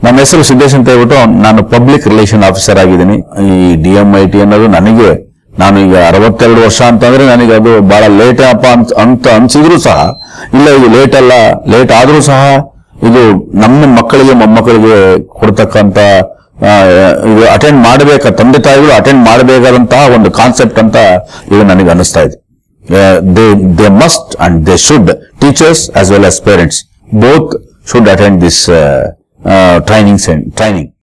ನನ್ನ ಹೆಸರು ಸಿದ್ದೇಶ್ ಅಂತ ಹೇಳ್ಬಿಟ್ಟು ನಾನು ಪಬ್ಲಿಕ್ ರಿಲೇಷನ್ ಆಫೀಸರ್ ಆಗಿದ್ದೀನಿ ಈ ಡಿ ಎಂ ಐ ಟಿ ಅನ್ನೋದು ನನಗೆ ನಾನು ಈಗ ಅರವತ್ತೆರಡು ವರ್ಷ ಅಂತಂದ್ರೆ ನನಗೆ ಅದು ಬಹಳ ಲೇಟ್ ಅಪ್ಪ ಅಂತ ಅಂತ ಅನ್ಸಿದ್ರು ಸಹ ಇಲ್ಲ ಇದು ಲೇಟ್ ಅಲ್ಲ ಲೇಟ್ ಆದ್ರೂ ಸಹ ಇದು ನಮ್ಮ ಮಕ್ಕಳಿಗೆ ಮೊಮ್ಮಕ್ಕಳಿಗೆ ಕೊಡ್ತಕ್ಕಂತ ಆ, ಇದು ಅಟೆಂಡ್ ಮಾಡಬೇಕ ತಂದೆ ತಾಯಿಗಳು ಅಟೆಂಡ್ ಮಾಡಬೇಕಾದಂತಹ ಒಂದು ಕಾನ್ಸೆಪ್ಟ್ ಅಂತ ಇದು ನನಗೆ ಅನಿಸ್ತಾ ಇದೆ they they must and they should teachers as well as parents both should attend this training training